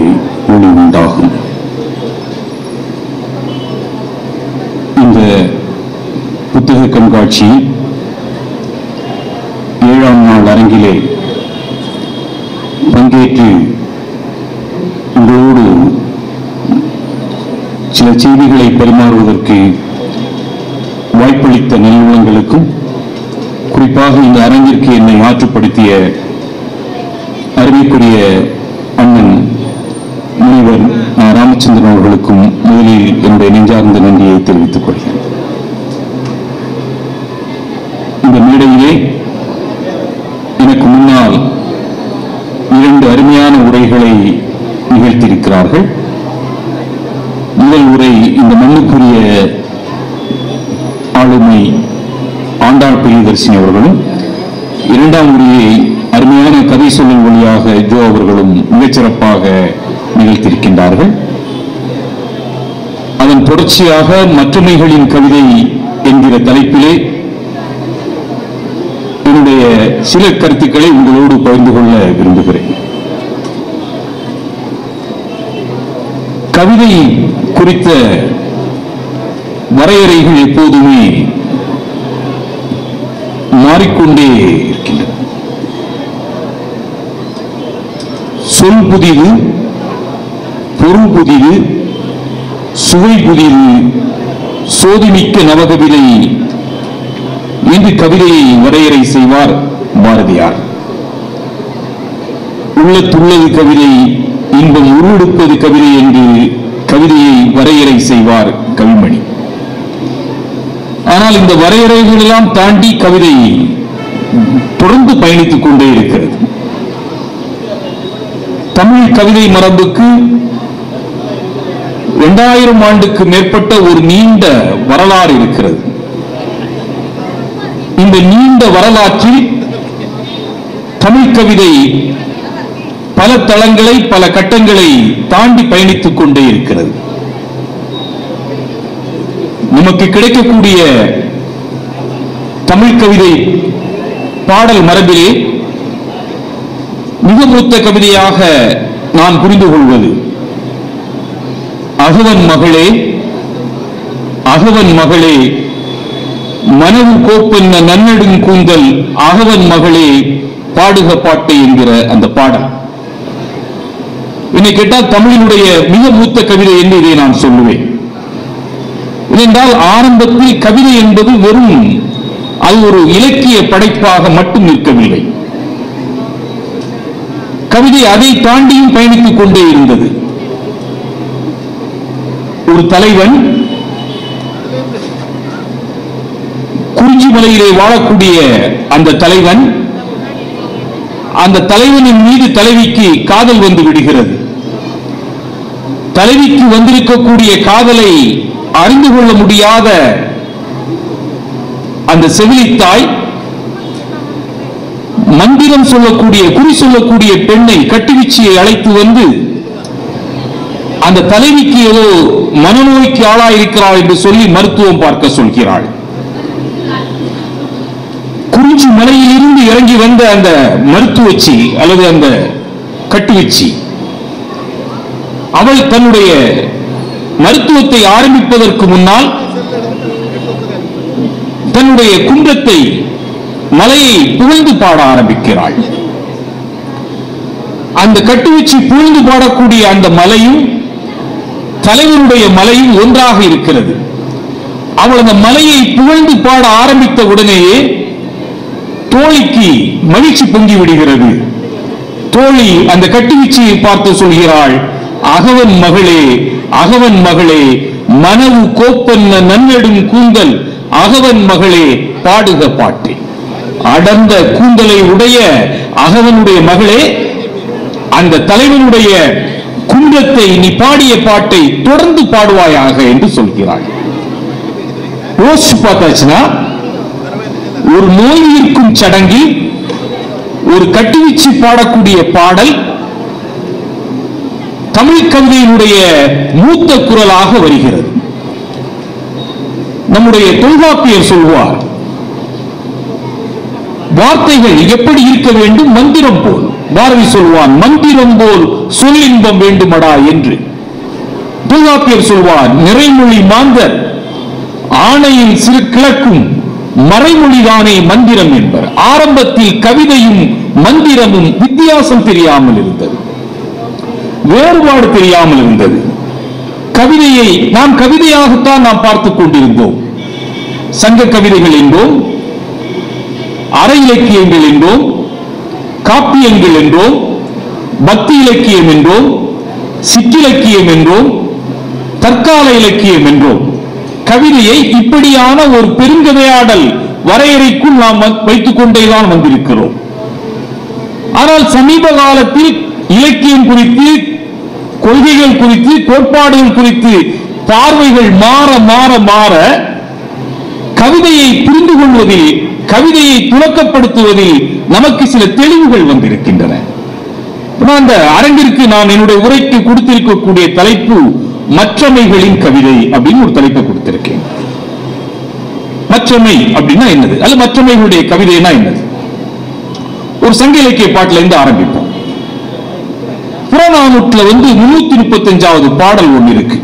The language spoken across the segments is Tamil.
ஒளி உண்டாகும் இந்த புத்தக கண்காட்சி ஏழாம் நாள் அரங்கிலே பங்கேற்று உங்களோடு சில செய்திகளை பரிமாறுவதற்கு வாய்ப்பளித்த நல்லுள்ளங்களுக்கும் குறிப்பாக இந்த அரங்கிற்கு என்னை ஆற்றுப்படுத்திய அருமைக்குரிய அண்ணன் முனிவர் ஆ. ராமச்சந்திரன் அவர்களுக்கும் முதலில் என்னுடைய நெஞ்சார்ந்த நன்றியை தெரிவித்துக் கொள்கிறேன் இந்த மேடையிலே எனக்கு முன்னால் இரண்டு அருமையான உரைகளை நிகழ்த்தியிருக்கிறார்கள் முதல் உரை இந்த மண்ணுக்குரிய ஆளுமை ஆண்டாள் பிரியதர்சினி அவர்களும் இரண்டாம் உரையை அருமையான கதை சொல்லல் வழியாக ஜோ அவர்களும் மிகச்சிறப்பாக நிகழ்த்தியிருக்கின்றார்கள் அதன் தொடர்ச்சியாக மற்றுமைகளின் கவிதை என்கிற தலைப்பிலே என்னுடைய சில கருத்துக்களை உங்களோடு பகிர்ந்து கொள்ள விரும்புகிறேன் கவிதை குறித்த வரையறைகள் எப்போதுமே மாறிக்கொண்டே இருக்கின்றன சொல் புதிது பொருள் புதிது சுவை புதிது சோதிமிக்க நவகவிதை என்று கவிதையை வரையறை செய்வார் பாரதியார் உள்ளத்துள்ளது கவிதை இன்பம் உருவெடுப்பது கவிதை என்று கவிதையை வரையறை செய்வார் கவிமணி ஆனால் இந்த வரையறைகள் எல்லாம் தாண்டி கவிதை தொடர்ந்து பயணித்துக் கொண்டே இருக்கிறது தமிழ் கவிதை மரபுக்கு இரண்டாயிரம் ஆண்டுக்கு மேற்பட்ட ஒரு நீண்ட வரலாறு இருக்கிறது இந்த நீண்ட வரலாற்றில் தமிழ் கவிதை பல தளங்களை பல கட்டங்களை தாண்டி பயணித்துக் கொண்டே இருக்கிறது நமக்கு கிடைக்கக்கூடிய தமிழ் கவிதை பாடல் மரபிலே மிக மூத்த கவிதையாக நான் புரிந்து கொள்வது அகவன் மகளே அகவன் மகளே மனவு கோப்பென்ன நன்னெடுங் கூந்தல் அகவன் மகளே பாடுக பாட்டு என்கிற அந்த பாடல் என்னை கேட்டால் தமிழினுடைய மிக மூத்த கவிதை என்று இதை நான் சொல்லுவேன் ஏனென்றால் ஆரம்பத்தில் கவிதை என்பது வெறும் அது ஒரு இலக்கிய படைப்பாக மட்டும் நிற்கவில்லை கவிதை அதை தாண்டியும் பயணித்துக் கொண்டே இருந்தது ஒரு தலைவன் குறிஞ்சி மலையிலே வாழக்கூடிய அந்த தலைவன் அந்த தலைவனின் மீது தலைவிக்கு காதல் வந்து விடுகிறது தலைவிக்கு வந்திருக்கக்கூடிய காதலை அறிந்து கொள்ள முடியாத அந்த செவிலித்தாய் மந்திரம் சொல்லக்கூடிய குறி சொல்லக்கூடிய பெண்ணை கட்டுவிச்சியை அழைத்து வந்து அந்த தலைவிக்கு ஏதோ மனநோய்க்கு ஆளாயிருக்கிறாள் என்று சொல்லி மருத்துவம் பார்க்க சொல்கிறாள் குறிஞ்சி மலையில் இருந்து இறங்கி வந்த அந்த மருத்துவச்சி அல்லது அந்த கட்டுவச்சி அவள் தன்னுடைய மருத்துவத்தை ஆரம்பிப்பதற்கு முன்னால் தன்னுடைய குன்றத்தை மலையை புகழ்ந்து பாட ஆரம்பிக்கிறாள் அந்த கட்டுவச்சி புகழ்ந்து பாடக்கூடிய அந்த மலையும் தலைவருடைய மலையும் ஒன்றாக இருக்கிறது அவள் அந்த மலையை புகழ்ந்து பாட ஆரம்பித்த உடனேயே தோழிக்கு மகிழ்ச்சி பொங்கி விடுகிறது தோழி அந்த கட்டுவீச்சியை பார்த்து சொல்கிறாள் அகவன் மகளே அகவன் மகளே மனவு கோப்பென்ன நன்னெடும் கூந்தல் அகவன் மகளே பாடுக பாட்டு அடர்ந்த கூந்தலை உடைய அகவனுடைய மகளே அந்த தலைவனுடைய குன்றத்தை நீ பாடிய பாட்டை தொடர்ந்து பாடுவாயாக என்று சொல்கிறாள் யோசிச்சு பார்த்தாச்சுன்னா ஒரு நோய் இருக்கும் சடங்கில் ஒரு கட்டுவீச்சு பாடக்கூடிய பாடல் தமிழ் கவிதையினுடைய மூத்த குரலாக வருகிறது நம்முடைய தொல்காப்பியர் சொல்வார் வார்த்தைகள் எப்படி இருக்க வேண்டும் மந்திரம் போல் பாரதி சொல்வான் மந்திரம் போல் சொல்லின்பம் வேண்டுமடா என்று தொல்காப்பியர் சொல்வார் நிறைமொழி மாந்தர் ஆணையில் சிறு கிழக்கும் மறைமொழிதானே மந்திரம் என்பர் ஆரம்பத்தில் கவிதையும் மந்திரமும் வித்தியாசம் தெரியாமல் இருந்தது வேறுபாடு தெரியாமல் இருந்தது கவிதையை நாம் கவிதையாகத்தான் நாம் பார்த்துக் கொண்டிருந்தோம் சங்க கவிதைகள் என்போம் அற இலக்கியங்கள் என்போம் காப்பியங்கள் என்றோம் பக்தி இலக்கியம் என்றோம் சிற்றிலக்கியம் என்றோம் தற்கால இலக்கியம் என்றோம் கவிதையை இப்படியான ஒரு பெருங்கதையாடல் வரையறைக்குள் நாம் வ- வைத்துக் கொண்டேதான் வந்திருக்கிறோம் ஆனால் சமீப காலத்தில் இலக்கியம் குறித்து கொள்கைகள் குறித்து கோட்பாடுகள் குறித்து பார்வைகள் மாற மாற மாற கவிதையை புரிந்து கொள்வதில் கவிதையை துலக்கப்படுத்துவதில் நமக்கு சில தெளிவுகள் வந்திருக்கின்றன நான் அந்த அரங்கிற்கு நான் என்னுடைய உரைக்கு கொடுத்திருக்கக்கூடிய தலைப்பு மற்றமைகளின் கவிதை அப்படின்னு ஒரு தலைப்பை கொடுத்திருக்கேன் மற்றமை அப்படின்னா என்னது அல்ல மற்றமைகளுடைய கவிதைனா என்னது ஒரு சங்க இலக்கிய பாட்டுல இருந்து ஆரம்பிப்போம் புறநானூற்றுல வந்து முன்னூத்தி முப்பத்தஞ்சாவது பாடல் ஒன்று இருக்கு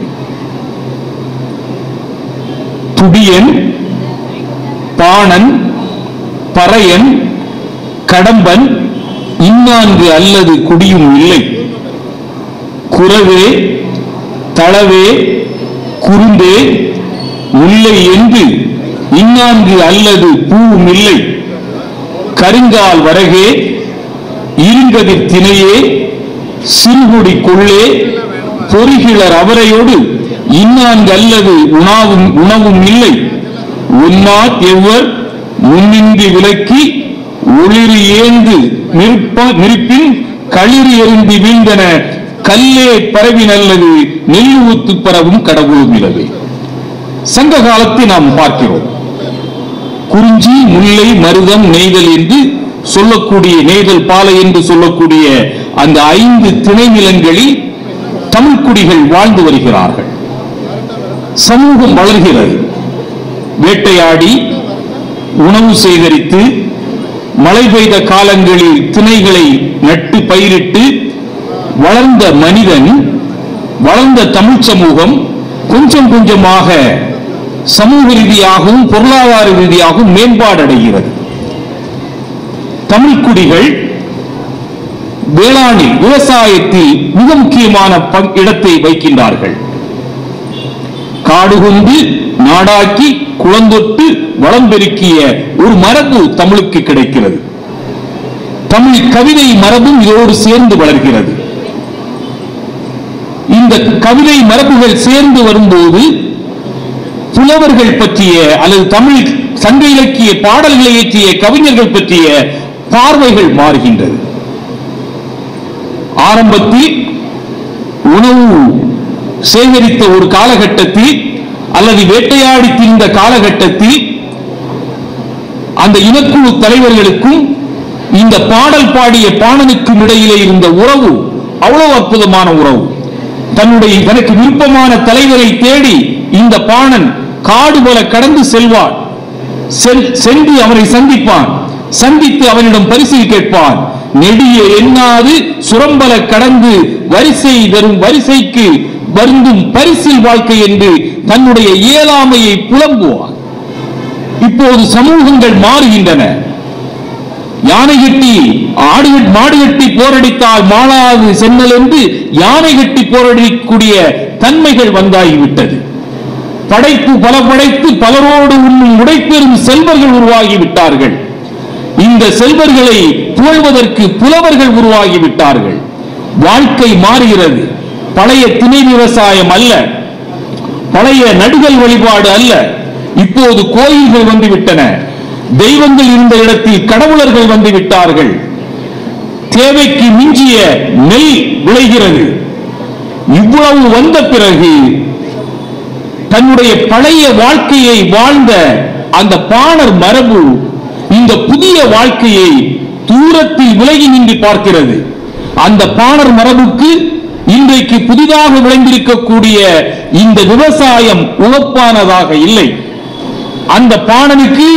துடியன் பாணன் பறையன் கடம்பன் இன்னான்கு அல்லது குடியும் இல்லை குறவே தளவே குறுந்தே முல்லை என்று இன்னான்கு அல்லது பூவும் இல்லை கருங்கால் வரகே இருங்கதிர் திணையே சிறுகுடி கொள்ளே பொறிகிளர் அவரையோடு இன்னான்கு அல்லது உணவும் உணவும் இல்லை உன்னாத் எவ்வர் முன்னின்றி விலக்கி ஒளிரு ஏந்து நிற்ப நிற்பின் களிறு எருந்தி வீழ்ந்தன கல்லே பரவி நல்லது நெல்லு ஊத்து பரவும் கடவுளும் இலவே சங்க காலத்தை நாம் பார்க்கிறோம் குறிஞ்சி முல்லை மருதம் நெய்தல் என்று சொல்லக்கூடிய நெய்தல் பாலை என்று சொல்லக்கூடிய அந்த ஐந்து திணை நிலங்களில் தமிழ் குடிகள் வாழ்ந்து வருகிறார்கள் சமூகம் வளர்கிறது வேட்டையாடி உணவு சேகரித்து மழை பெய்த காலங்களில் திணைகளை நட்டு பயிரிட்டு வளர்ந்த மனிதன் வளர்ந்த தமிழ் சமூகம் கொஞ்சம் கொஞ்சமாக சமூக ரீதியாகவும் பொருளாதார ரீதியாகவும் மேம்பாடு அடைகிறது தமிழ் குடிகள் வேளாணில் விவசாயத்தில் மிக முக்கியமான பங்- இடத்தை வைக்கின்றார்கள் காடு கொண்டு நாடாக்கி குளந்தொட்டு வளம் பெருக்கிய ஒரு மரபு தமிழுக்கு கிடைக்கிறது தமிழ் கவிதை மரபும் இதோடு சேர்ந்து வளர்கிறது இந்த கவிதை மரபுகள் சேர்ந்து வரும்போது புலவர்கள் பற்றிய அல்லது தமிழ் சங்க இலக்கிய பாடல்களை இயற்றிய கவிஞர்கள் பற்றிய பார்வைகள் மாறுகின்றது ஆரம்பத்தில் உணவு சேகரித்த ஒரு காலகட்டத்தில் அல்லது வேட்டையாடி திரிந்த காலகட்டத்தில் அந்த இனக்குழு தலைவர்களுக்கும் இந்த பாடல் பாடிய பாணனுக்கும் இடையிலே இருந்த உறவு அவ்வளவு அற்புதமான உறவு தன்னுடைய தனக்கு விருப்பமான தலைவரை தேடி இந்த பாணன் காடு போல கடந்து செல்வான் செல்- சென்று அவனை சந்திப்பான் சந்தித்து அவனிடம் பரிசில் கேட்பான் நெடிய எண்ணாது சுரம்பல கடந்து வரிசை தரும் வரிசைக்கு வருந்தும் பரிசில் வாழ்க்கை என்று தன்னுடைய இயலாமையை புலம்புவான் இப்போது சமூகங்கள் மாறுகின்றன யானை கட்டி ஆடு கட்டி- மாடு கட்டி போரடித்தால் மாளாது சென்னல் என்று யானை கட்டி போரடிக்கூடிய தன்மைகள் வந்தாகிவிட்டது படைப்பு பல படைத்து பலரோடு உண்ணும் உடைப்பெறும் செல்வர்கள் உருவாகி விட்டார்கள் இந்த செல்வர்களை புகழ்வதற்கு புலவர்கள் உருவாகி விட்டார்கள் வாழ்க்கை மாறுகிறது பழைய திணை விவசாயம் அல்ல பழைய நடுகள் வழிபாடு அல்ல இப்போது கோயில்கள் வந்துவிட்டன தெய்வங்கள் இருந்த இடத்தில் கடவுளர்கள் வந்து விட்டார்கள் தேவைக்கு மிஞ்சிய நெல் விளைகிறது இவ்வளவு வந்த பிறகு தன்னுடைய பழைய வாழ்க்கையை வாழ்ந்த அந்த பாணர் மரபு இந்த புதிய வாழ்க்கையை தூரத்தில் விலகி நின்று பார்க்கிறது அந்த பாணர் மரபுக்கு இன்றைக்கு புதிதாக விளைந்திருக்கக்கூடிய இந்த விவசாயம் உவப்பானதாக இல்லை அந்த பாணனுக்கு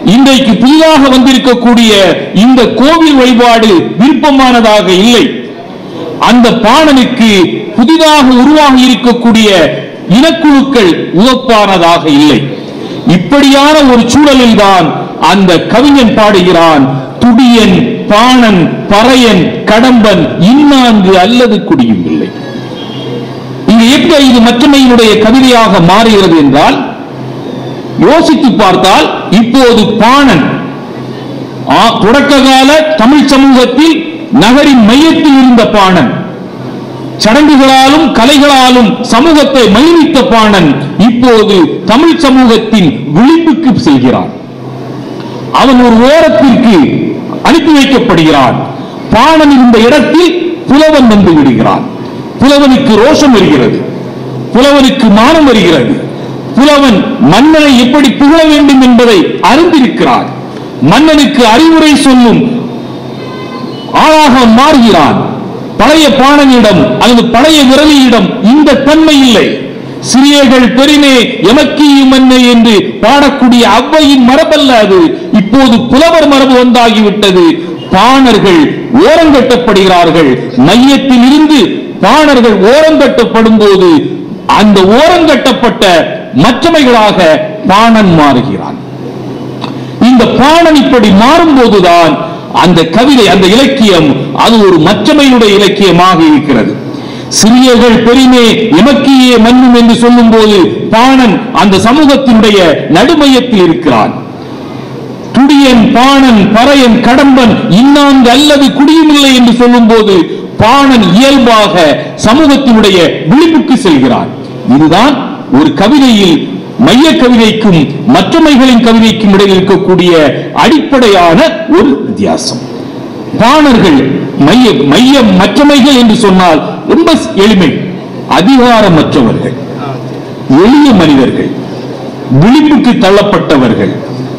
இன்றைக்கு புதிதாக வந்திருக்கக்கூடிய இந்த கோவில் வழிபாடு விருப்பமானதாக இல்லை அந்த பாணனுக்கு புதிதாக உருவாகி இருக்கக்கூடிய இனக்குழுக்கள் உவப்பானதாக இல்லை இப்படியான ஒரு சூழலில் தான் அந்த கவிஞன் பாடுகிறான் துடியன் பாணன் பறையன் கடம்பன் இன்னான்கு அல்லது குடியும் இல்லை இங்கு எப்படி இது மற்றுமையினுடைய கவிதையாக மாறுகிறது என்றால் யோசித்து பார்த்தால் இப்போது பாணன் ஆ, தொடக்க கால தமிழ் சமூகத்தில் நகரின் மையத்தில் இருந்த பாணன் சடங்குகளாலும் கலைகளாலும் சமூகத்தை மகிழ்வித்த பாணன் இப்போது தமிழ் சமூகத்தின் விளிம்புக்கு செல்கிறான் அவன் ஒரு ஓரத்திற்கு அனுப்பி வைக்கப்படுகிறான் பாணன் இருந்த இடத்தில் புலவன் வந்து விடுகிறான் புலவனுக்கு ரோஷம் வருகிறது புலவனுக்கு மானம் வருகிறது புலவன் மன்னனை எப்படி புகழ வேண்டும் என்பதை அறிந்திருக்கிறான் மன்னனுக்கு அறிவுரை சொல்லும் ஆளாக அவன் மாறுகிறான் பழைய பாணனிடம் அல்லது பழைய விரலியிடம் இந்த தன்மை இல்லை சிறியர்கள் பெருமே எமக்கியும் மன்னை என்று பாடக்கூடிய அவ்வையின் மரபல்ல அது இப்போது புலவர் மரபு வந்தாகிவிட்டது பாணர்கள் ஓரங்கட்டப்படுகிறார்கள் மையத்தில் இருந்து பாணர்கள் ஓரங்கட்டப்படும் போது அந்த ஓரங்கட்டப்பட்ட மற்றமைகளாக பாணன் மாறுகிறான் இந்த பாணன் இப்படி மாறும்போதுதான் அந்த கவிதை அந்த இலக்கியம் அது ஒரு மற்றமையுடைய இலக்கியமாக இருக்கிறது சிறியர்கள் பெருமே எமக்கியே மன்னும் என்று சொல்லும் போது பாணன் அந்த சமூகத்தினுடைய நடுமையத்தில் இருக்கிறான் துடியன் பாணன் பறையன் கடம்பன் இன்னான்கு அல்லது குடியுமில்லை என்று சொல்லும் போது பாணன் இயல்பாக சமூகத்தினுடைய விளிம்புக்கு செல்கிறான் இதுதான் ஒரு கவிதையில் மைய கவிதைக்கும் மற்றமைகளின் கவிதைக்கும் இடையில் இருக்கக்கூடிய அடிப்படையான ஒரு வித்தியாசம் பாணர்கள் மைய மைய மற்றமைகள் என்று சொன்னால் ரொம்ப எளிமை அதிகாரமற்றவர்கள் எளிய மனிதர்கள் விளிம்புக்கு தள்ளப்பட்டவர்கள்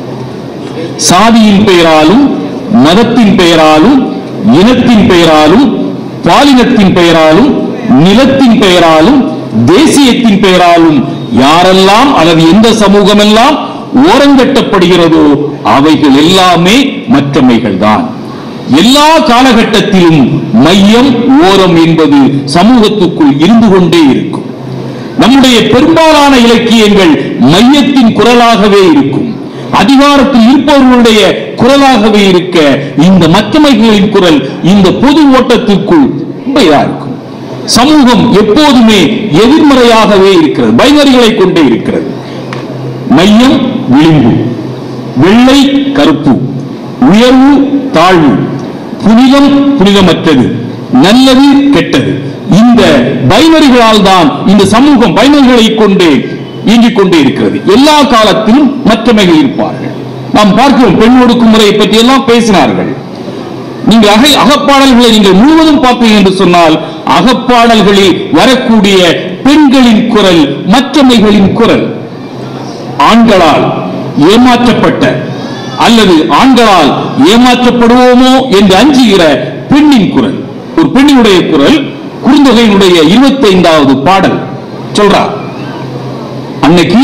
சாதியின் பெயராலும் மதத்தின் பெயராலும் இனத்தின் பெயராலும் பாலினத்தின் பெயராலும் நிலத்தின் பெயராலும் தேசியத்தின் பெயராலும் யாரெல்லாம் அல்லது எந்த சமூகமெல்லாம் ஓரங்கட்டப்படுகிறதோ அவைகள் எல்லாமே மற்றமைகள் தான் எல்லா காலகட்டத்திலும் மையம் ஓரம் என்பது சமூகத்துக்குள் இருந்து கொண்டே இருக்கும் நம்முடைய பெரும்பாலான இலக்கியங்கள் மையத்தின் குரலாகவே இருக்கும் அதிகாரத்தில் இருப்பவர்களுடைய குரலாகவே இருக்க இந்த மற்றமைகளின் குரல் இந்த பொது ஓட்டத்திற்குள் ரொம்ப இதா இருக்கும் சமூகம் எப்போதுமே எதிர்மறையாகவே இருக்கிறது பைனரிகளை கொண்டே இருக்கிறது மையம் விளிம்பு வெள்ளை கருப்பு உயர்வு தாழ்வு புனிதம் புனிதமற்றது நல்லது கெட்டது இந்த பைனரிகளால் தான் இந்த சமூகம் பைனரிகளை கொண்டே இயங்கிக் கொண்டே இருக்கிறது எல்லா காலத்திலும் மற்றமைகள் இருப்பார்கள் நாம் பார்க்கிறோம் பெண் ஒடுக்கும் முறையை பற்றி எல்லாம் பேசினார்கள் நீங்கள் அகை அகப்பாடல்களை நீங்கள் முழுவதும் பார்ப்பீங்க என்று சொன்னால் அகப்பாடல்களில் வரக்கூடிய பெண்களின் குரல் மற்றமைகளின் குரல் ஆண்களால் ஏமாற்றப்பட்ட அல்லது ஆண்களால் ஏமாற்றப்படுவோமோ என்று அஞ்சுகிற பெண்ணின் குரல் ஒரு பெண்ணினுடைய குரல் குறுந்தொகையினுடைய இருபத்தைந்தாவது பாடல் சொல்றார் அன்னைக்கு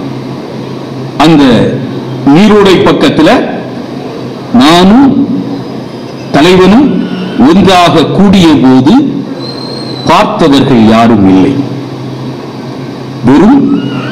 அந்த நீரோடை பக்கத்துல நானும் தலைவனும் ஒன்றாக கூடிய போது பார்த்தவர்கள் யாரும் இல்லை வெறும்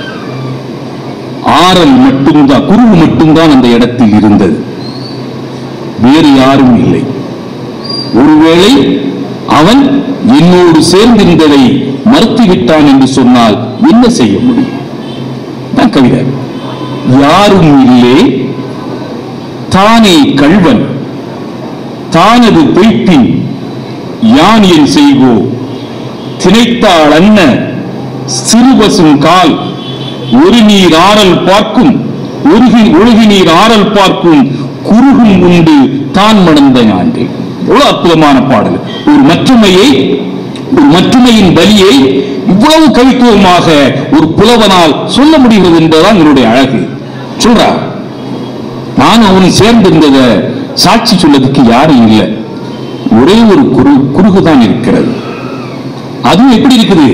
ஆறல் மட்டும்தான் குருவு மட்டும்தான் அந்த இடத்தில் இருந்தது வேறு யாரும் இல்லை ஒருவேளை அவன் என்னோடு சேர்ந்திருந்ததை மறுத்துவிட்டான் என்று சொன்னால் என்ன செய்ய முடியும் தான் கவிதை யாரும் இல்லே தானே கள்வன் தானது பொய்ப்பின் யான் என் செய்கோ திணைத்தாள் அன்ன சிறுபசும் கால் ஒரு நீர் ஆறல் பார்க்கும் ஒருகி ஒழுகி நீர் ஆறல் பார்க்கும் குறுகும் உண்டு தான் மணந்த ஆண்டு எவ்வளவு அற்புதமான பாடல் ஒரு மற்றுமையை ஒரு மற்றுமையின் வலியை இவ்வளவு கவித்துவமாக ஒரு புலவனால் சொல்ல முடிகிறது என்பதுதான் என்னுடைய அழகு சொல்றார் நான் அவனும் சேர்ந்திருந்தத சாட்சி சொல்லதுக்கு யாரும் இல்லை ஒரே ஒரு குரு குறுகு தான் இருக்கிறது அதுவும் எப்படி இருக்குது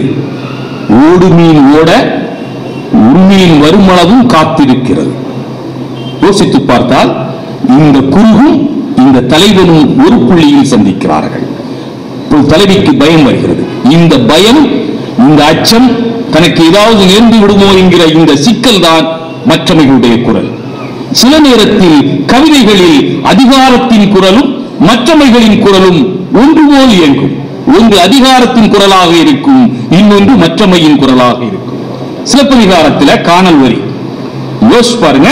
ஓடு மீன் ஓட உண்மையின் வருமளவும் காத்திருக்கிறது யோசித்து பார்த்தால் இந்த குருவும் இந்த தலைவனும் ஒரு புள்ளியில் சந்திக்கிறார்கள் ஒரு தலைவிக்கு பயம் வருகிறது இந்த பயம் இந்த அச்சம் தனக்கு ஏதாவது நேர்ந்து விடுமோ என்கிற இந்த சிக்கல் தான் மற்றமைகளுடைய குரல் சில நேரத்தில் கவிதைகளில் அதிகாரத்தின் குரலும் மற்றமைகளின் குரலும் ஒன்று போல் இயங்கும் ஒன்று அதிகாரத்தின் குரலாக இருக்கும் இன்னொன்று மற்றமையின் குரலாக இருக்கும் சிலப்பதிகாரத்தில் காணல் வரி யோசிச்சு பாருங்க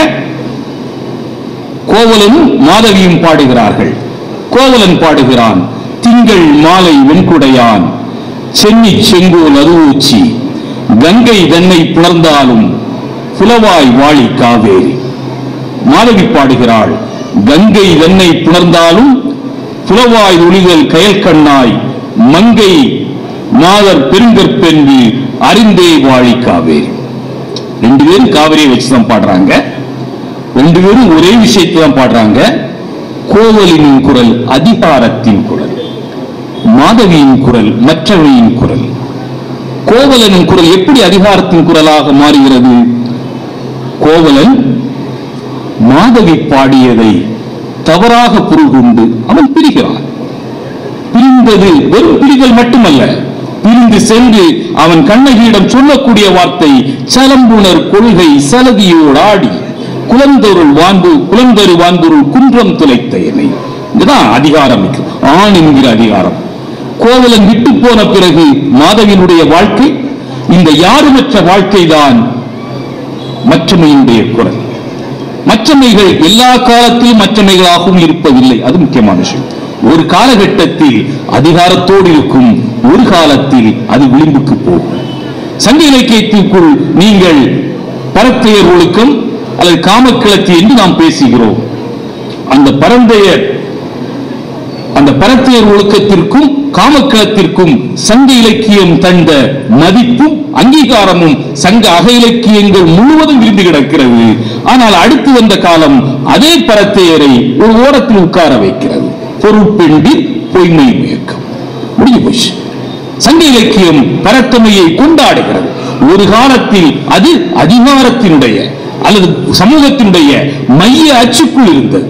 கோவலனும் மாதவியும் பாடுகிறார்கள் கோவலன் பாடுகிறான் திங்கள் மாலை வெண்குடையான் சென்னி செங்கோல் அருவூச்சி கங்கை தன்னை புணர்ந்தாலும் புலவாய் வாழி காவேரி மாதவி பாடுகிறாள் கங்கை தன்னை புணர்ந்தாலும் புலவாய் ஒளிதல் கயல் கண்ணாய் மங்கை மாதர் பெருங்கற்பென்று அறிந்தே வாழி காவேரி ரெண்டு பேரும் காவிரியை வச்சுதான் பாடுறாங்க ரெண்டு பேரும் ஒரே விஷயத்தை தான் பாடுறாங்க கோவலின் குரல் அதிகாரத்தின் குரல் மாதவியின் குரல் மற்றவையின் குரல் கோவலனின் குரல் எப்படி அதிகாரத்தின் குரலாக மாறுகிறது கோவலன் மாதவி பாடியதை தவறாக பொருள் கொண்டு அவன் பிரிகிறான் பிரிந்தது வெறும் பிரிதல் மட்டுமல்ல பிரிந்து சென்று அவன் கண்ணகியிடம் சொல்லக்கூடிய வார்த்தை சலம்புணர் கொள்கை சலதியோடு ஆடி குலந்தொருள் வான்பு குலந்தரு வான்பொருள் குன்றம் துளைத்த என்னை இதுதான் அதிகாரம் ஆண் என்கிற அதிகாரம் கோவலன் விட்டு போன பிறகு மாதவியினுடைய வாழ்க்கை இந்த யாருமற்ற வாழ்க்கை தான் மற்றமையினுடைய குரல் மற்றமைகள் எல்லா காலத்திலும் மற்றமைகளாகவும் இருப்பதில்லை அது முக்கியமான விஷயம் ஒரு காலகட்டத்தில் அதிகாரத்தோடு இருக்கும் ஒரு காலத்தில் அது விளிம்புக்கு போகும் சங்க இலக்கியத்திற்குள் நீங்கள் பரத்தையர் ஒழுக்கம் அல்லது காமக்கிளத்தி என்று நாம் பேசுகிறோம் அந்த பரந்தையர் அந்த பரத்தையர் ஒழுக்கத்திற்கும் காமக்கிளத்திற்கும் சங்க இலக்கியம் தந்த மதிப்பும் அங்கீகாரமும் சங்க அக இலக்கியங்கள் முழுவதும் விரிந்து கிடக்கிறது ஆனால் அடுத்து வந்த காலம் அதே பரத்தையரை ஒரு ஓரத்தில் உட்கார வைக்கிறது பொருட்பெண்டி பொய்மை முயக்கம் முடிஞ்சு போச்சு சங்க இலக்கியம் பரத்தமையை கொண்டாடுகிறது ஒரு காலத்தில் அது அதிகாரத்தினுடைய அல்லது சமூகத்தினுடைய மைய அச்சுக்குள் இருந்தது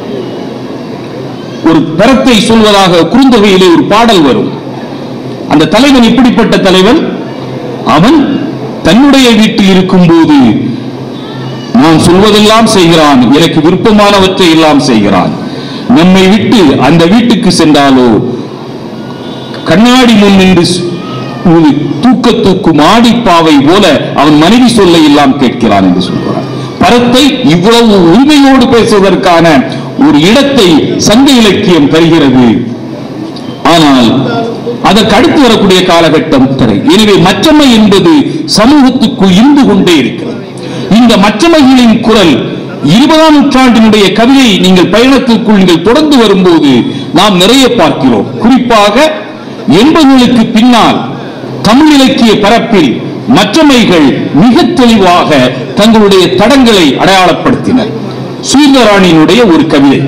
ஒரு பரத்தை சொல்வதாக குறுந்தொகையிலே ஒரு பாடல் வரும் அந்த தலைவன் இப்படிப்பட்ட தலைவன் அவன் தன்னுடைய வீட்டில் இருக்கும்போது நான் சொல்வதெல்லாம் செய்கிறான் எனக்கு விருப்பமானவற்றை எல்லாம் செய்கிறான் நம்மை விட்டு அந்த வீட்டுக்கு சென்றாலோ கண்ணாடி முன் நின்று ஒரு தூக்க தூக்கும் ஆடிப்பாவை போல அவன் மனைவி சொல்லை எல்லாம் கேட்கிறான் என்று சொல்கிறான் பரத்தை இவ்வளவு உரிமையோடு பேசுவதற்கான ஒரு இடத்தை சங்க இலக்கியம் தருகிறது ஆனால் அதற்கு அடுத்து வரக்கூடிய காலகட்டம் தரை எனவே மற்றமை என்பது சமூகத்துக்குள் இருந்து கொண்டே இருக்கிறது இந்த மற்றமைகளின் குரல் இருபதாம் நூற்றாண்டினுடைய கவிதை நீங்கள் பயணத்திற்குள் நீங்கள் தொடர்ந்து வரும்போது நாம் நிறைய பார்க்கிறோம் குறிப்பாக எண்பதுகளுக்கு பின்னால் தமிழ் இலக்கிய பரப்பில் மற்றமைகள் மிக தெளிவாக தங்களுடைய தடங்களை அடையாளப்படுத்தினர் சுயந்தராணியினுடைய ஒரு கவிதை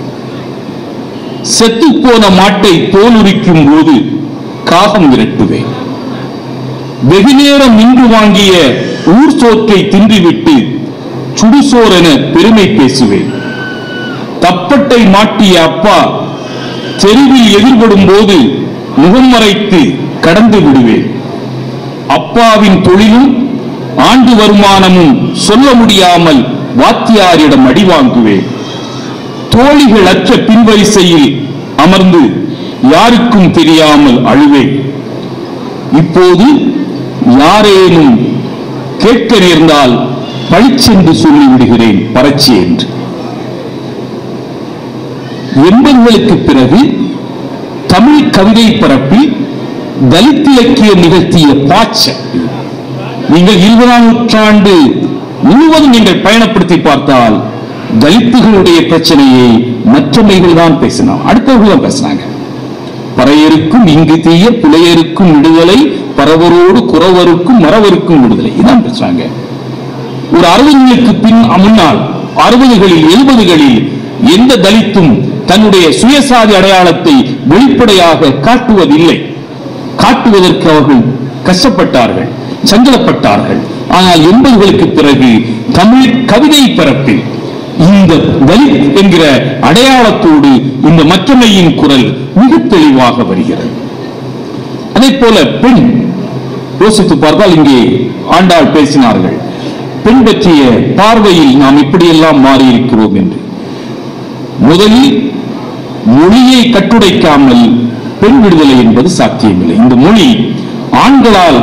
செத்துப்போன மாட்டை தோலுரிக்கும் போது காகம் விரட்டுவேன் வெகுநேரம் நின்று வாங்கிய ஊர் சோற்றை தின்றுவிட்டு சுடுசோர் என பெருமை பேசுவேன் தப்பட்டை மாட்டிய அப்பா தெருவில் எதிர்படும் போது முகம் மறைத்து கடந்து விடுவேன் அப்பாவின் தொழிலும் ஆண்டு வருமானமும் சொல்ல முடியாமல் வாத்தியாரிடம் அடி வாங்குவேன் தோழிகள் அற்ற பின்வரிசையில் அமர்ந்து யாருக்கும் தெரியாமல் அழுவேன் இப்போது யாரேனும் கேட்க நேர்ந்தால் பழிச்சென்று சொல்லிவிடுகிறேன் பரட்சி என்று எண்பதுகளுக்கு பிறகு தமிழ் கவிதை பரப்பில் தலித் இலக்கியம் நிகழ்த்திய பாச்ச நீங்கள் இருபதாம் நூற்றாண்டு முழுவதும் நீங்கள் பயணப்படுத்தி பார்த்தால் தலித்துகளுடைய பிரச்சனையை மற்றமைகள் தான் பேசினான் அடுத்தவர்கள் தான் பேசினாங்க பறையருக்கும் இங்கு தீய புலையருக்கும் விடுதலை பரவரோடு குறவருக்கும் மறவருக்கும் விடுதலை இதான் பேசுறாங்க ஒரு அறுபதுகளுக்கு பின் முன்னால் அறுபதுகளில் எழுபதுகளில் எந்த தலித்தும் தன்னுடைய சுயசாதி அடையாளத்தை வெளிப்படையாக காட்டுவதில்லை காட்டுவதற்கு அவர்கள் கஷ்டப்பட்டார்கள் சஞ்சலப்பட்டார்கள் ஆனால் எண்பதுகளுக்கு பிறகு தமிழ் கவிதை பரப்பில் இந்த தலித் என்கிற அடையாளத்தோடு இந்த மற்றமையின் குரல் மிக தெளிவாக வருகிறது அதே போல பெண் யோசித்து பார்த்தால் இங்கே ஆண்டாள் பேசினார்கள் பெண் பற்றிய பார்வையில் நாம் இப்படியெல்லாம் மாறியிருக்கிறோம் என்று முதலில் மொழியை கட்டுடைக்காமல் பெண் விடுதலை என்பது சாத்தியமில்லை இந்த மொழி ஆண்களால்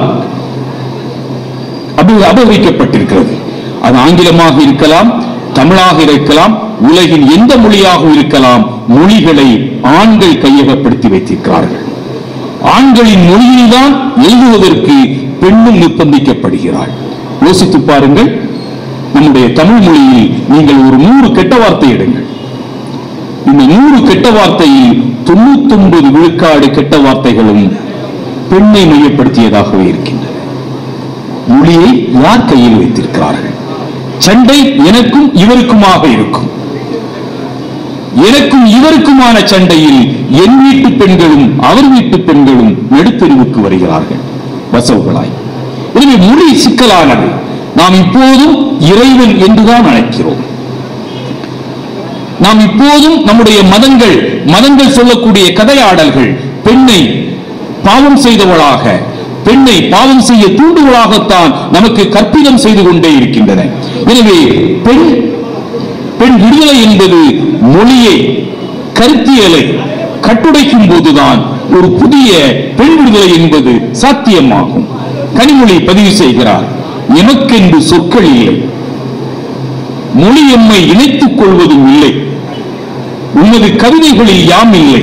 அப அபகரிக்கப்பட்டிருக்கிறது அது ஆங்கிலமாக இருக்கலாம் தமிழாக இருக்கலாம் உலகின் எந்த மொழியாகவும் இருக்கலாம் மொழிகளை ஆண்கள் கையகப்படுத்தி வைத்திருக்கிறார்கள் ஆண்களின் மொழியில்தான் எழுதுவதற்கு பெண்ணும் நிர்பந்திக்கப்படுகிறாள் யோசித்து பாருங்கள் நம்முடைய தமிழ் மொழியில் நீங்கள் ஒரு நூறு கெட்ட வார்த்தை எடுங்கள் இந்த நூறு கெட்ட வார்த்தையில் தொண்ணூத்தி ஒன்பது விழுக்காடு கெட்ட வார்த்தைகளும் பெண்ணை மையப்படுத்தியதாகவே இருக்கின்றன மொழியை யார் கையில் வைத்திருக்கிறார்கள் சண்டை எனக்கும் இவருக்குமாக இருக்கும் எனக்கும் இவருக்குமான சண்டையில் என் வீட்டு பெண்களும் அவர் வீட்டு பெண்களும் நடுத்தெருவுக்கு வருகிறார்கள் வசவுகளாய் எனவே மொழி சிக்கலானது நாம் இப்போதும் இறைவன் என்றுதான் அழைக்கிறோம் நாம் இப்போதும் நம்முடைய மதங்கள் மதங்கள் சொல்லக்கூடிய கதையாடல்கள் பெண்ணை பாவம் செய்தவளாக பெண்ணை பாவம் செய்ய தூண்டுவளாகத்தான் நமக்கு கற்பிதம் செய்து கொண்டே இருக்கின்றன எனவே பெண் பெண் விடுதலை என்பது மொழியை கருத்தியலை கட்டுடைக்கும் போதுதான் ஒரு புதிய பெண் விடுதலை என்பது சாத்தியமாகும் கனிமொழி பதிவு செய்கிறார் எமக்கென்று சொற்கள் இல்லை மொழி எம்மை இணைத்துக் கொள்வதும் இல்லை உமது கவிதைகளில் யாம் இல்லை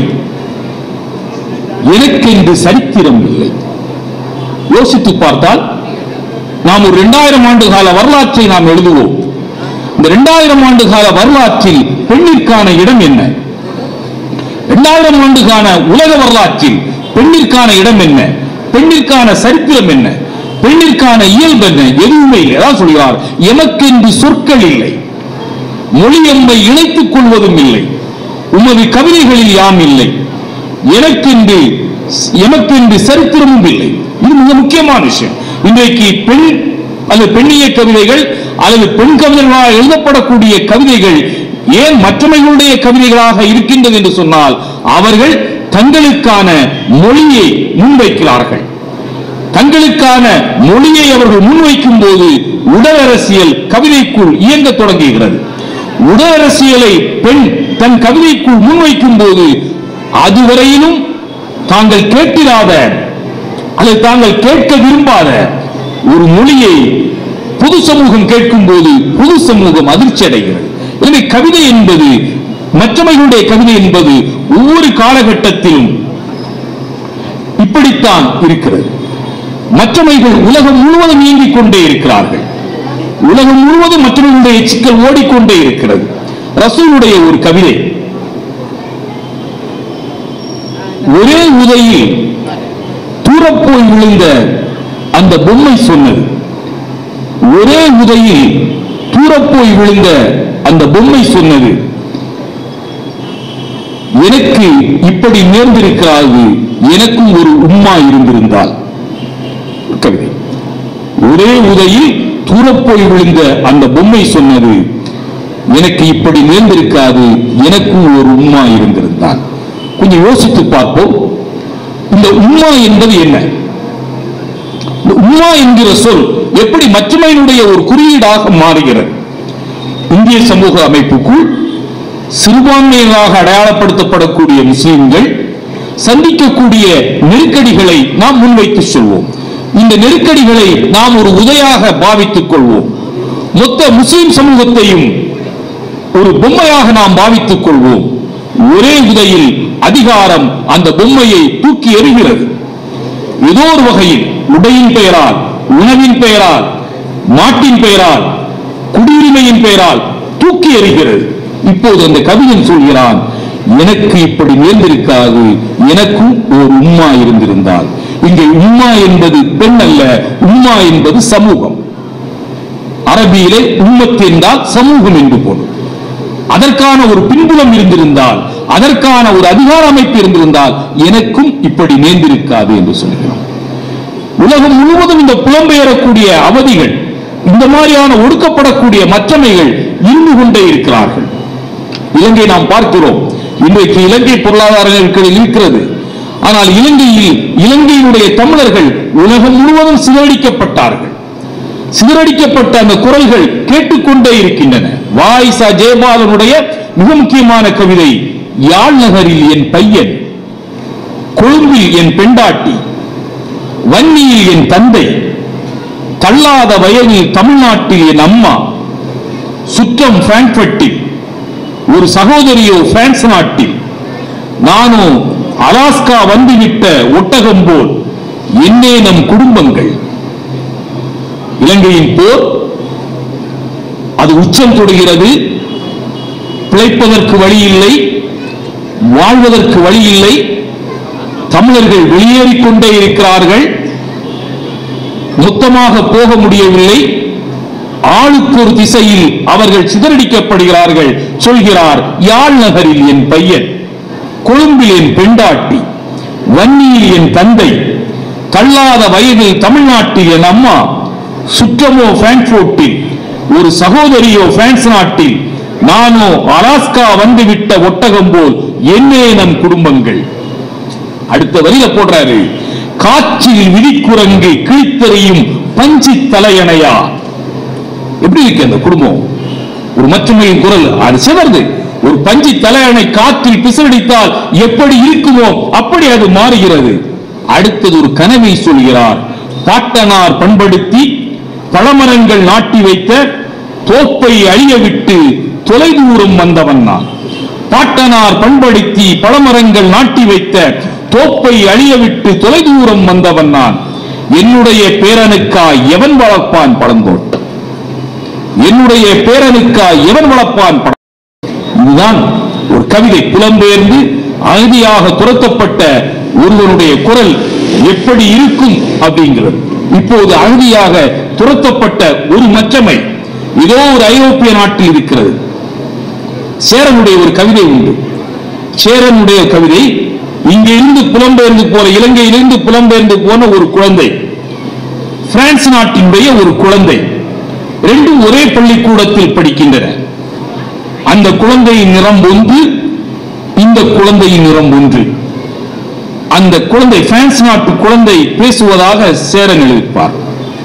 எனக்கென்று சரித்திரம் இல்லை யோசித்து பார்த்தால் நாம் ஒரு இரண்டாயிரம் ஆண்டு கால வரலாற்றை நாம் எழுதுவோம் இந்த இரண்டாயிரம் ஆண்டு கால வரலாற்றில் பெண்ணிற்கான இடம் என்ன இரண்டாயிரம் ஆண்டு கால உலக வரலாற்றில் பெண்ணிற்கான இடம் என்ன பெண்ணிற்கான சரித்திரம் என்ன பெண்ணிற்கான இயல்பு என்ன எதுவுமே இல்லை அதான் சொல்கிறார் எமக்கென்று சொற்கள் இல்லை மொழி எம்மை இணைத்துக் கொள்வதும் இல்லை உமது கவிதைகளில் யாம் இல்லை எனக்கென்று எமக்கென்று சரித்திரமும் இல்லை இது மிக முக்கியமான விஷயம் இன்றைக்கு பெண் அல்லது பெண்ணிய கவிதைகள் அல்லது பெண் கவிதைகளாக எழுதப்படக்கூடிய கவிதைகள் ஏன் மற்றமைகளுடைய கவிதைகளாக இருக்கின்றது என்று சொன்னால் அவர்கள் தங்களுக்கான மொழியை முன்வைக்கிறார்கள் தங்களுக்கான மொழியை அவர்கள் முன்வைக்கும் போது உடல் அரசியல் கவிதைக்குள் இயங்க தொடங்குகிறது உடல் அரசியலை பெண் தன் கவிதைக்குள் முன்வைக்கும் போது அதுவரையிலும் தாங்கள் கேட்டிராத அல்லது தாங்கள் கேட்க விரும்பாத ஒரு மொழியை பொது சமூகம் கேட்கும் போது பொது சமூகம் அதிர்ச்சி அடைகிறது எனவே கவிதை என்பது மற்றவர்களுடைய கவிதை என்பது ஒவ்வொரு காலகட்டத்திலும் இப்படித்தான் இருக்கிறது மற்றவைகள் உலகம் முழுவதும் இயங்கிக் கொண்டே இருக்கிறார்கள் உலகம் முழுவதும் மற்றவர்களுடைய சிக்கல் ஓடிக்கொண்டே இருக்கிறது ரசூலுடைய ஒரு கவிதை ஒரே உதையில் தூரப்போய் விழுந்த அந்த பொம்மை சொன்னது ஒரே உதையில் தூரப்போய் விழுந்த அந்த பொம்மை சொன்னது எனக்கு இப்படி நேர்ந்திருக்கிறது எனக்கும் ஒரு உம்மா இருந்திருந்தால் கவிதை ஒரே உதையில் தூரப்போய் விழுந்த அந்த பொம்மை சொன்னது எனக்கு இப்படி நேர்ந்திருக்காது எனக்கும் ஒரு உம்மா இருந்திருந்தால் கொஞ்சம் யோசித்து பார்ப்போம் இந்த உம்மா என்பது என்ன இந்த உம்மா என்கிற சொல் எப்படி மற்றுமையினுடைய ஒரு குறியீடாக மாறுகிறது இந்திய சமூக அமைப்புக்குள் சிறுபான்மையினராக அடையாளப்படுத்தப்படக்கூடிய முஸ்லிம்கள் சந்திக்கக்கூடிய நெருக்கடிகளை நாம் முன்வைத்து சொல்வோம் இந்த நெருக்கடிகளை நாம் ஒரு உதையாக பாவித்துக் கொள்வோம் மொத்த முஸ்லிம் சமூகத்தையும் ஒரு பொம்மையாக நாம் பாவித்துக் கொள்வோம் ஒரே உதையில் அதிகாரம் அந்த பொம்மையை தூக்கி எறிகிறது ஏதோ ஒரு வகையில் உடையின் பெயரால் உணவின் பெயரால் நாட்டின் பெயரால் குடியுரிமையின் பெயரால் தூக்கி எறிகிறது இப்போது அந்த கவிஞன் சொல்கிறான் எனக்கு இப்படி நேர்ந்திருக்காது எனக்கும் ஒரு உம்மா இருந்திருந்தால் இங்கே உம்மா என்பது பெண் அல்ல உம்மா என்பது சமூகம் அரபியிலே உம்மத் என்றால் சமூகம் என்று பொருள் அதற்கான ஒரு பின்புலம் இருந்திருந்தால் அதற்கான ஒரு அதிகார அமைப்பு இருந்திருந்தால் எனக்கும் இப்படி நேர்ந்திருக்காது என்று சொல்கிறோம் உலகம் முழுவதும் இந்த புலம்பெயரக்கூடிய அவதிகள் இந்த மாதிரியான ஒடுக்கப்படக்கூடிய மற்றமைகள் இருந்து கொண்டே இருக்கிறார்கள் இலங்கை நாம் பார்க்கிறோம் இன்றைக்கு இலங்கை பொருளாதார நெருக்கடி இருக்கிறது ஆனால் இலங்கையில் இலங்கையினுடைய தமிழர்கள் உலகம் முழுவதும் சிதறடிக்கப்பட்டார்கள் சிதறடிக்கப்பட்ட அந்த குரல்கள் கேட்டுக்கொண்டே இருக்கின்றன வாய்சா ஜெயபாலனுடைய மிக முக்கியமான கவிதை யாழ் நகரில் என் பையன் கொழும்பில் என் பெண்டாட்டி வன்னியில் என் தந்தை தள்ளாத வயதில் தமிழ்நாட்டில் என் அம்மா சுற்றம் பிராங்க்பர்ட்டில் ஒரு சகோதரியோ பிரான்ஸ் நாட்டில் நானோ அலாஸ்கா வந்துவிட்ட ஒட்டகம் போல் என்னே நம் குடும்பங்கள் இலங்கையின் போர் அது உச்சம் தொடுகிறது பிழைப்பதற்கு வழி இல்லை வாழ்வதற்கு வழி இல்லை தமிழர்கள் வெளியேறிக் கொண்டே இருக்கிறார்கள் மொத்தமாக போக முடியவில்லை ஆளுக்கு ஒரு திசையில் அவர்கள் சிதறடிக்கப்படுகிறார்கள் சொல்கிறார் யாழ் நகரில் என் பையன் கொழும்பில் என் பெண்டாட்டி வன்னியில் என் தந்தை தள்ளாத வயதில் தமிழ்நாட்டில் என் அம்மா சுற்றமோ பிராங்க்போர்ட்டில் ஒரு சகோதரியோ பிரான்ஸ் நாட்டில் நானோ அலாஸ்கா வந்துவிட்ட ஒட்டகம் போல் என்னே நம் குடும்பங்கள் அடுத்த வரியில போடுறாரு காற்றில் விதிக்குரங்கு கிழித்தறியும் பஞ்சி தலையணையா எப்படி இருக்கு அந்த குடும்பம் ஒரு மற்றுமையின் குரல் அது சிதறது ஒரு பஞ்சி தலையணை காற்றில் பிசடித்தால் எப்படி இருக்குமோ அப்படி அது மாறுகிறது அடுத்தது ஒரு கனவை சொல்கிறார் பாட்டனார் பண்படுத்தி பழமரங்கள் நாட்டி வைத்த தோப்பை அழிய விட்டு தொலைதூரம் வந்தவன் நான் பாட்டனார் பண்படுத்தி பழமரங்கள் நாட்டி வைத்த தோப்பை அழிய விட்டு தொலைதூரம் வந்தவன் நான் என்னுடைய பேரனுக்காய் எவன் வளர்ப்பான் பழந்தோட்டம் என்னுடைய பேரனுக்காய் எவன் வளர்ப்பான் பழம் இதுதான் ஒரு கவிதை புலம்பெயர்ந்து அகதியாக துரத்தப்பட்ட ஒருவனுடைய குரல் எப்படி இருக்கும் அப்படிங்கிறது இப்போது அகதியாக துரத்தப்பட்ட ஒரு மற்றமை ஏதோ ஒரு ஐரோப்பிய நாட்டில் இருக்கிறது சேரனுடைய ஒரு கவிதை உண்டு சேரனுடைய கவிதை இங்கிருந்து புலம்பெயர்ந்து போன இலங்கையிலிருந்து புலம்பெயர்ந்து போன ஒரு குழந்தை பிரான்ஸ் நாட்டினுடைய ஒரு குழந்தை ரெண்டும் ஒரே பள்ளிக்கூடத்தில் படிக்கின்றன அந்த குழந்தையின் நிறம் ஒன்று இந்த குழந்தையின் நிறம் ஒன்று அந்த குழந்தை பிரான்ஸ் நாட்டு குழந்தை பேசுவதாக சேரன் எழுதிப்பார்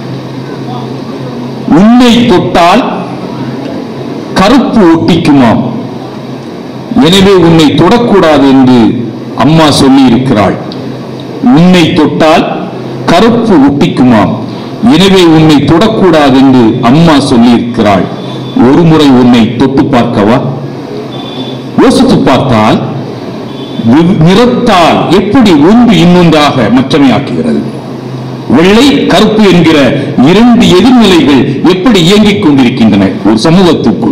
உன்னை தொட்டால் கருப்பு ஒட்டிக்குமாம் எனவே உன்னை தொடக்கூடாது என்று அம்மா சொல்லி இருக்கிறாள் உன்னை தொட்டால் கருப்பு ஒட்டிக்குமாம் எனவே உன்னை தொடக்கூடாது என்று அம்மா சொல்லி இருக்கிறாள் ஒரு முறை உன்னை தொட்டு பார்க்கவா யோசித்து பார்த்தால் வி- நிறத்தால் எப்படி ஒன்று இன்னொன்றாக மற்றமையாக்குகிறது வெள்ளை கருப்பு என்கிற இரண்டு எதிர்நிலைகள் எப்படி இயங்கிக் கொண்டிருக்கின்றன ஒரு சமூகத்துக்குள்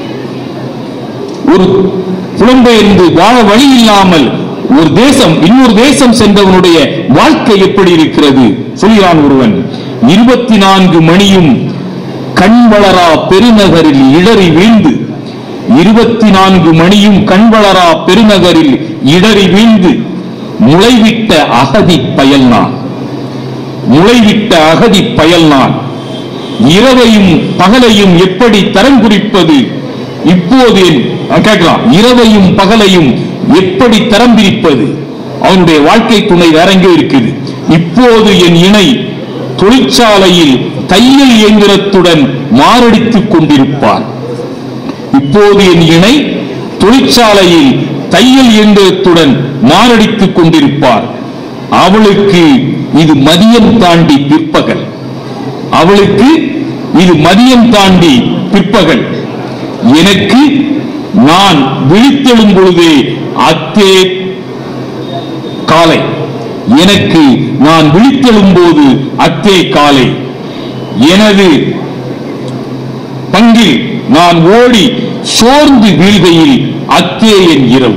ஒரு புலம்பெயர்ந்து வாழ வழி இல்லாமல் ஒரு தேசம் இன்னொரு தேசம் சென்றவனுடைய வாழ்க்கை எப்படி இருக்கிறது சொல்கிறான் ஒருவன் இருபத்தி நான்கு மணியும் கண் வளரா பெருநகரில் இடறி வீழ்ந்து இருபத்தி நான்கு மணியும் கண் வளரா பெருநகரில் இடறி வீழ்ந்து முளைவிட்ட அகதி பயல் நான் முளைவிட்ட அகதி பயல் நான் இரவையும் பகலையும் எப்படி தரம் குறிப்பது இப்போது என் அஹ் கேட்கலாம் இரவையும் பகலையும் எப்படி தரம் பிரிப்பது அவனுடைய வாழ்க்கை துணை வேற எங்கேயோ இருக்குது இப்போது என் இணை தொழிற்சாலையில் தையல் இயந்திரத்துடன் மாரடித்துக் கொண்டிருப்பார் இப்போது என் இணை தொழிற்சாலையில் தையல் இயந்திரத்துடன் மாரடித்துக் கொண்டிருப்பார் அவளுக்கு இது மதியம் தாண்டி பிற்பகல் அவளுக்கு இது மதியம் தாண்டி பிற்பகல் எனக்கு நான் விழித்தெழும் பொழுதே அத்தே காலை எனக்கு நான் விழித்தெழும் போது அத்தே காலை எனது பங்கில் நான் ஓடி சோர்ந்து வீழ்கையில் அத்தே என் இரவு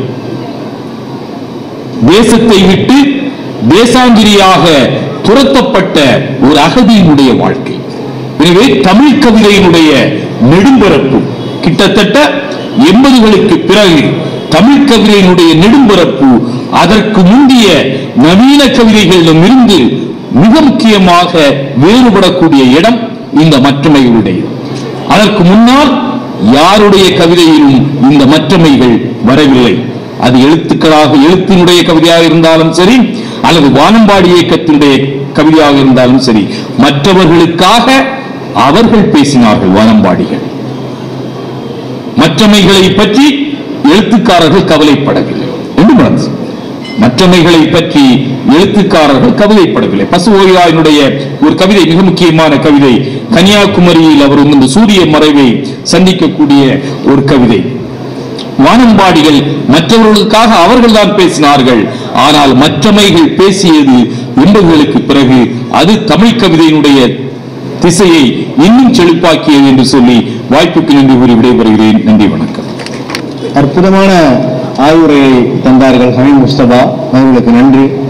தேசத்தை விட்டு தேசாந்திரியாக துரத்தப்பட்ட ஒரு அகதியினுடைய வாழ்க்கை எனவே தமிழ் கவிதையினுடைய நெடும்பரப்பு கிட்டத்தட்ட எண்பதுகளுக்கு பிறகு தமிழ் கவிதையினுடைய நெடும்பரப்பு அதற்கு முந்தைய நவீன கவிதைகளிடம் இருந்து மிக முக்கியமாக வேறுபடக்கூடிய இடம் இந்த மற்றமைகளுடையது அதற்கு முன்னால் யாருடைய கவிதையிலும் இந்த மற்றமைகள் வரவில்லை அது எழுத்துக்களாக எழுத்தினுடைய கவிதையாக இருந்தாலும் சரி அல்லது வானம்பாடி இயக்கத்தினுடைய கவிதையாக இருந்தாலும் சரி மற்றவர்களுக்காக அவர்கள் பேசினார்கள் வானம்பாடிகள் மற்றமைகளை பற்றி எழுத்துக்காரர்கள் கவலைப்படவில்லை என்று மனது மற்றமைகளை பற்றி எழுத்துக்காரர்கள் கவலைப்படவில்லை பசு ஓய்வாயினுடைய ஒரு கவிதை மிக முக்கியமான கவிதை கன்னியாகுமரியில் அவர் இந்த சூரிய மறைவை சந்திக்கக்கூடிய ஒரு கவிதை வானம்பாடிகள் மற்றவர்களுக்காக அவர்கள் தான் பேசினார்கள் ஆனால் மற்றமைகள் பேசியது எண்பதுகளுக்கு பிறகு அது தமிழ் கவிதையினுடைய திசையை இன்னும் செழிப்பாக்கியது என்று சொல்லி வாய்ப்புக்கு நன்றி கூறி விடைபெறுகிறேன் நன்றி வணக்கம் அற்புதமான ஆய்வுரையை தந்தார்கள் ஹமீத் முஸ்தபா அவர்களுக்கு நன்றி